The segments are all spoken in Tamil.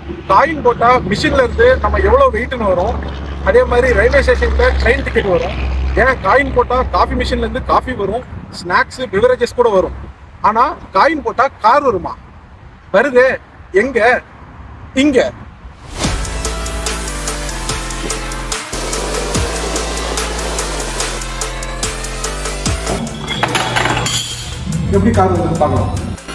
காயின் போட்டா மிஷின்ல இருந்து நம்ம எவ்வளவு வெயிட்னு வரும் அதே மாதிரி ரயில்வே ஸ்டேஷன்ல ட்ரெயின் டிக்கெட் வரும் ஏன் காயின் போட்டா காஃபி மிஷின்ல இருந்து காஃபி வரும் ஸ்நாக்ஸ் பிவரேஜஸ் கூட வரும் ஆனா காயின் போட்டா கார் வருமா வருதே எங்க இங்க எப்படி கார் வருதுன்னு பார்க்கலாம்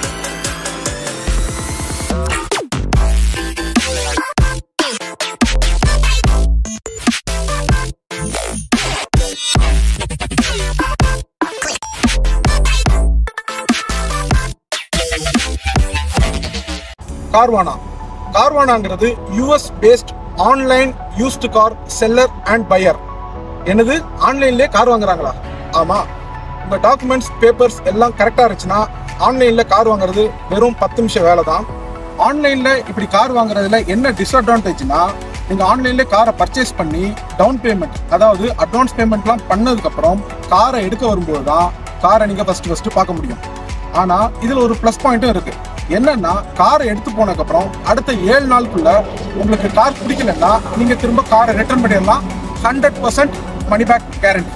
கார்வானா கார்வானாங்கிறது US based online used car seller and buyer என்னது ஆன்லைன்லயே கார் வாங்குறாங்களா ஆமா உங்க டாக்குமெண்ட்ஸ் பேப்பர்ஸ் எல்லாம் கரெக்டா இருந்துச்சுன்னா ஆன்லைன்ல கார் வாங்குறது வெறும் பத்து நிமிஷம் வேலை தான் ஆன்லைன்ல இப்படி கார் வாங்குறதுல என்ன டிஸ்அட்வான்டேஜ்னா நீங்க ஆன்லைன்ல காரை பர்ச்சேஸ் பண்ணி டவுன் பேமெண்ட் அதாவது அட்வான்ஸ் பேமெண்ட்லாம் பண்ணதுக்கு அப்புறம் காரை எடுக்க வரும்போது தான் காரை நீங்க ஃபர்ஸ்ட் ஃபர்ஸ்ட் பார்க்க முடியும் ஆனா இதுல ஒரு ப்ளஸ் பாயிண்ட்டும் இருக்கு என்னன்னா காரை எடுத்து போனதுக்கு அப்புறம் அடுத்த ஏழு நாளுக்குள்ள உங்களுக்கு கார் பிடிக்கலன்னா நீங்க திரும்ப காரை ரிட்டர்ன் பண்ணிடலாம் hundred percent money back guarantee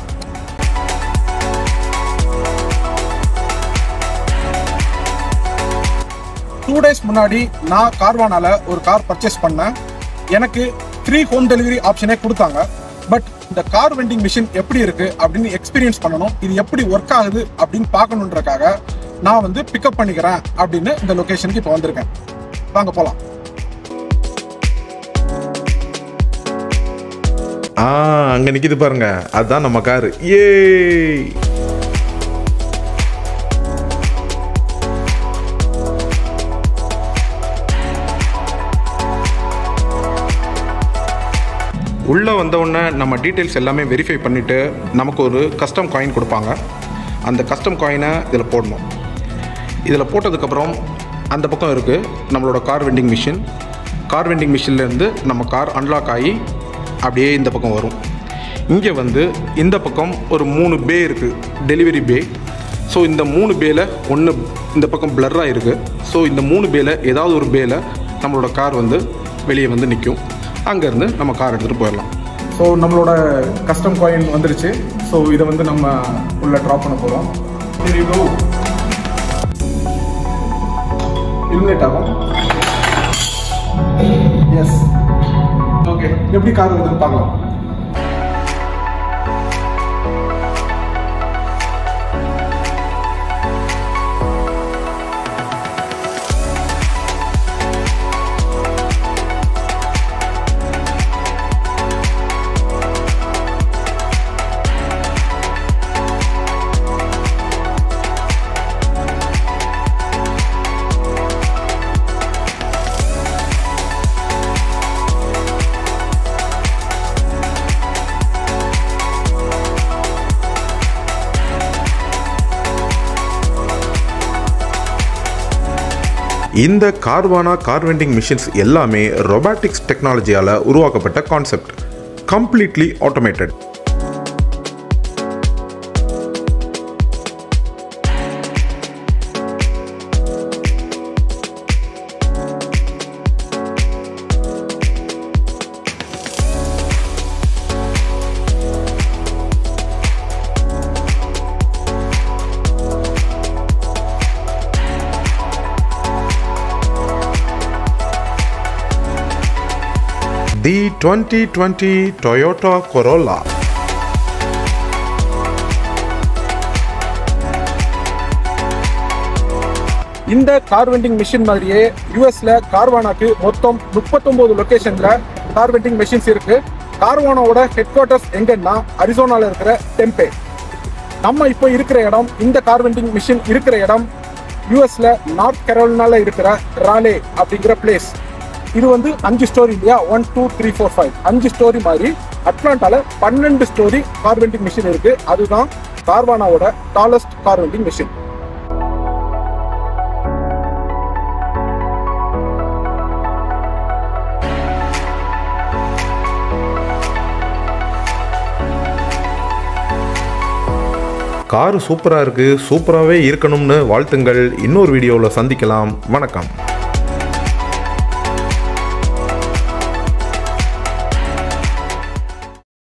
two days முன்னாடி நான் கார்வானால ஒரு கார் பர்ச்சேஸ் பண்ணேன் எனக்கு ஃப்ரீ ஹோம் டெலிவரி ஆப்ஷனே கொடுத்தாங்க பட் இந்த கார் வெண்டிங் மிஷின் எப்படி இருக்கு அப்படின்னு எக்ஸ்பீரியன்ஸ் பண்ணணும் இது எப்படி ஒர்க் ஆகுது அப்படின்னு பார்க்கணுன்றக்காக நான் வந்து பிக்கப் பண்ணிக்கிறேன் அப்படின்னு இந்த லொகேஷனுக்கு இப்போ வந்திருக்கேன் வாங்க போலாம் ஆ அங்க நிக்குது பாருங்க அதுதான் நம்ம காரு ஏ உள்ளே வந்த உடனே நம்ம டீட்டெயில்ஸ் எல்லாமே வெரிஃபை பண்ணிவிட்டு நமக்கு ஒரு கஸ்டம் காயின் கொடுப்பாங்க அந்த கஸ்டம் காயினை இதில் போடணும் இதில் போட்டதுக்கப்புறம் அந்த பக்கம் இருக்குது நம்மளோட car vending machine car vending மிஷின்லேருந்து நம்ம கார் அன்லாக் ஆகி அப்படியே இந்த பக்கம் வரும் இங்கே வந்து இந்த பக்கம் ஒரு மூணு பே இருக்குது டெலிவரி பே ஸோ இந்த மூணு பேல ஒன்று இந்த பக்கம் பிளர்ராக இருக்குது ஸோ இந்த மூணு பேல ஏதாவது ஒரு பேல நம்மளோட கார் வந்து வெளியே வந்து நிற்கும் அங்கேருந்து நம்ம கார் எடுத்துகிட்டு போயிடலாம் ஸோ நம்மளோட கஸ்டம் காயின் வந்துருச்சு ஸோ இதை வந்து நம்ம உள்ள ட்ராப் பண்ண போகிறோம் இலிமினேட் ஆகும் எஸ் ஓகே எப்படி கார் வருதுன்னு பார்க்கலாம் இந்த கார்வானா கார் வெண்டிங் மிஷின்ஸ் எல்லாமே ரொபாட்டிக்ஸ் டெக்னாலஜியால் உருவாக்கப்பட்ட concept completely automated the twenty twenty Toyota Corolla இந்த கார் வெண்டிங் மிஷின் மாதிரியே யூஎஸ்ல கார்வானாக்கு மொத்தம் முப்பத்தொன்பது லொகேஷன்ல கார் வெண்டிங் மிஷின்ஸ் இருக்கு கார்வானாவோட ஹெட் குவார்ட்டர்ஸ் எங்கன்னா அரிசோனால இருக்கிற டெம்பே நம்ம இப்போ இருக்கிற இடம் இந்த கார் வெண்டிங் மிஷின் இருக்கிற இடம் யூஎஸ்ல நார்த் கரோலினால இருக்கிற ராலே அப்படிங்கிற பிளேஸ் இது வந்து அஞ்சு ஸ்டோரி இல்லையா one two three four five அஞ்சு ஸ்டோரி மாதிரி அட்லாண்டால பன்னெண்டு ஸ்டோரி கார் வெண்டிங் மிஷின் இருக்கு அதுதான் கார்வானாவோட tallest car vending machine car சூப்பராக இருக்குது சூப்பராகவே இருக்கணும்னு வாழ்த்துங்கள் இன்னொரு வீடியோவில் சந்திக்கலாம் வணக்கம்